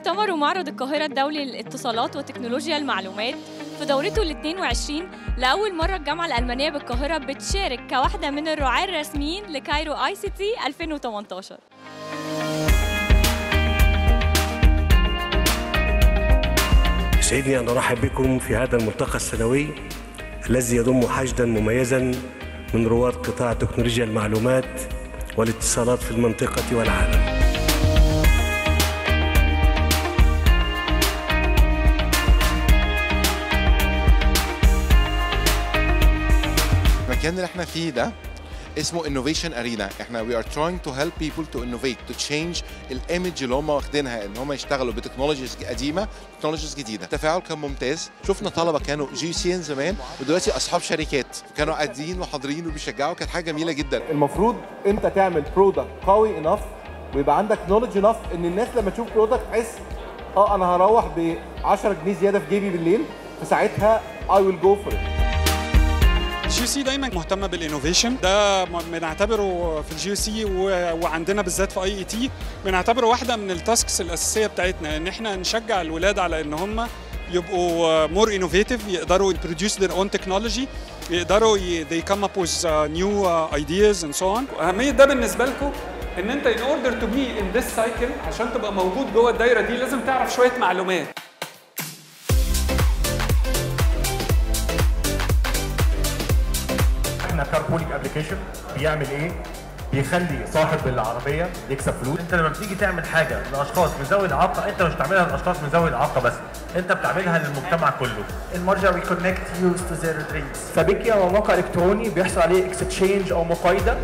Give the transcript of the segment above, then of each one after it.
مؤتمر ومعرض القاهرة الدولي للاتصالات وتكنولوجيا المعلومات في دورته ال 22 لأول مرة الجامعة الألمانية بالقاهرة بتشارك كواحدة من الرعاة الرسميين لكايرو اي سي تي 2018 يسعدني أن أرحب بكم في هذا الملتقى السنوي الذي يضم حشدا مميزا من رواد قطاع تكنولوجيا المعلومات والاتصالات في المنطقة والعالم المكان اللي احنا فيه ده اسمه innovation arena احنا we are trying to help people to innovate to change الايمج اللي هم واخدينها ان هم يشتغلوا بتكنولوجيز قديمه تكنولوجيز جديده التفاعل كان ممتاز شفنا طلبه كانوا جي سي ان زمان ودلوقتي اصحاب شركات كانوا قاعدين وحاضرين وبيشجعوا كانت حاجه جميله جدا المفروض انت تعمل برودكت قوي انف ويبقى عندك نولج انف ان الناس لما تشوف برودكت تحس اه انا هروح ب 10 جنيه زياده في جيبي بالليل فساعتها اي ويل جو فور الجي سي دايما مهتمه بالانوفيشن ده بنعتبره في الجي سي وعندنا بالذات في اي اي تي بنعتبره واحده من التاسكس الاساسيه بتاعتنا ان احنا نشجع الولاد على ان هم يبقوا مور انوفيتيف يقدروا يبروديوس their own technology يقدروا ي- they come up with uh, new uh, ideas and so on اهميه ده بالنسبه لكم ان انت in order to be in this cycle عشان تبقى موجود جوه الدايره دي لازم تعرف شويه معلومات احنا كاربولينج ابلكيشن بيعمل ايه؟ بيخلي صاحب العربيه يكسب فلوس انت لما بتيجي تعمل حاجه لاشخاص من ذوي الاعاقه انت مش بتعملها لاشخاص من ذوي الاعاقه بس انت بتعملها للمجتمع كله المرجع بيكونكت يوز تو زيرو دريمز فبيجي هو موقع الكتروني بيحصل عليه اكستشينج او مقايضه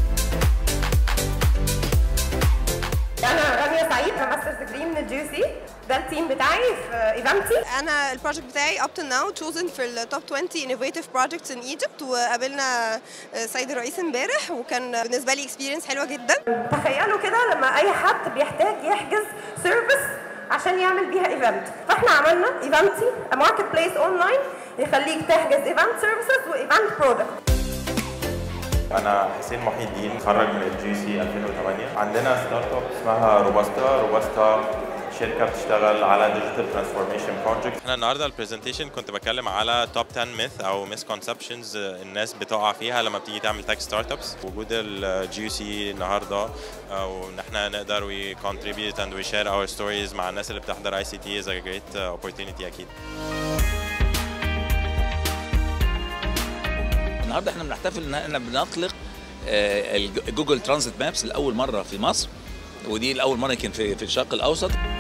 انا رانيا سعيد انا ماسترز ديجري من الجي سي ده التيم بتاعي في ايفنتي انا البروجكت بتاعي up to now chosen في التوب 20 innovative projects in Egypt وقابلنا السيد الرئيس امبارح وكان بالنسبه لي experience حلوه جدا تخيلوا كده لما اي حد بيحتاج يحجز سيرفيس عشان يعمل بيها ايفنت فاحنا عملنا ايفنتي ماركت بليس اونلاين يخليك تحجز ايفنت سيرفيسز وايفنت برودكت انا حسين محي الدين متخرج من الجي سي 2008 عندنا ستارت اب اسمها روباستا روباستا شركه بتشتغل على ديجيتال ترانسفورميشن بروجكت احنا النهارده البرزنتيشن كنت بتكلم على توب 10 ميث او مسكونسبشنز الناس بتقع فيها لما بتيجي تعمل تك ستارت ابس وجود الجي سي النهارده وان احنا نقدر وي contribute and we share our stories مع الناس اللي بتحضر اي سي تي is a great opportunity اكيد النهارده احنا بنحتفل ان احنا بنطلق آه، الجوجل ترانزيت مابس لاول مره في مصر ودي لاول مره يمكن في في الشرق الاوسط